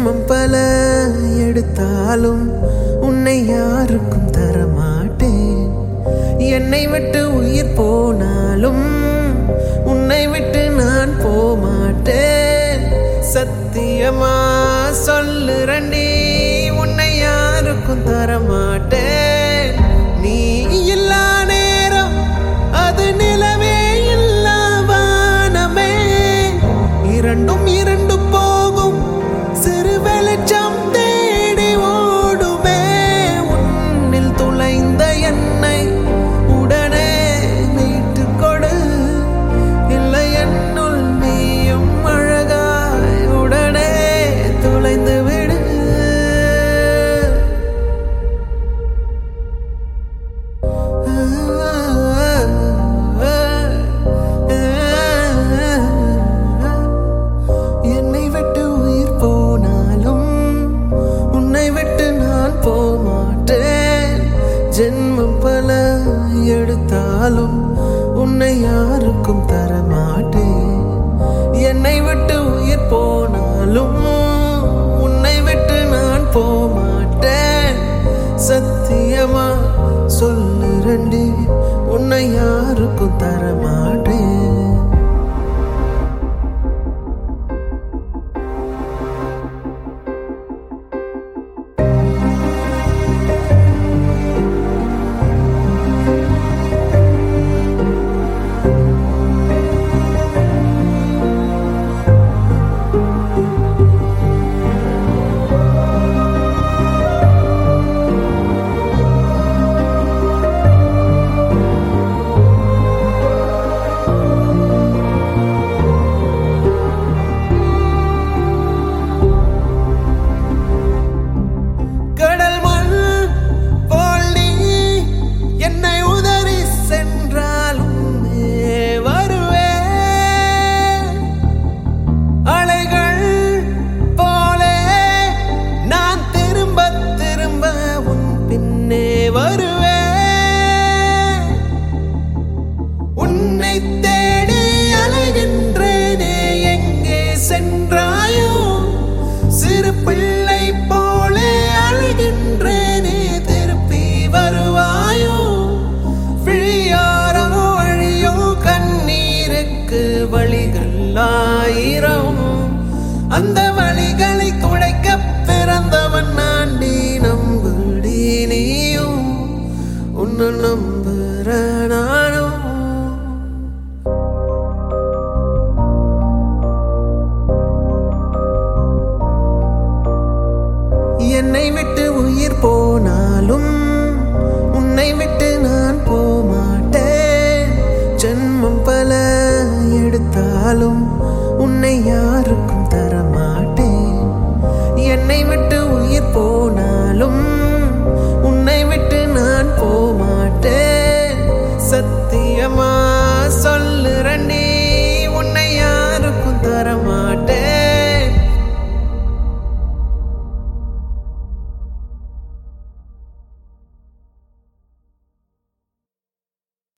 ஜென்மம் பல எடுத்தாலும் உன்னை யாருக்கும் தரமாட்டேன் என்னை விட்டு உயிர் போனாலும் உன்னை விட்டு நான் போமாட்டேன் சத்தியமா சொல்லுறண்டி உன்னை யாருக்கும் தரமாட்டேன் நீ இல்லா நேரம் அது நிலவே இல்லா வானமே இரண்டும் இரண்டு போகும் சிறு வெளிச்சம் தேடி ஓடுமே உன்னில் துளைந்த என்னை உடனே மீட்டுக் கொடு இல்லை என்னுள் நீயும் அழகாய் உடனே துளைந்து விடு என்னை விட்டு உயிர் போனாலும் உன்னை விட்டு நான் போமாட்டேன் ஜென்மம் பல எடுத்தாலும் உன்னை யாருக்கும் தரமாட்டேன் என்னை விட்டு உயிர் போனாலும் உன்னை விட்டு நான் போமாட்டேன் சத்தியமா சொல்லுறண்டி உன்னை யாருக்கும் தர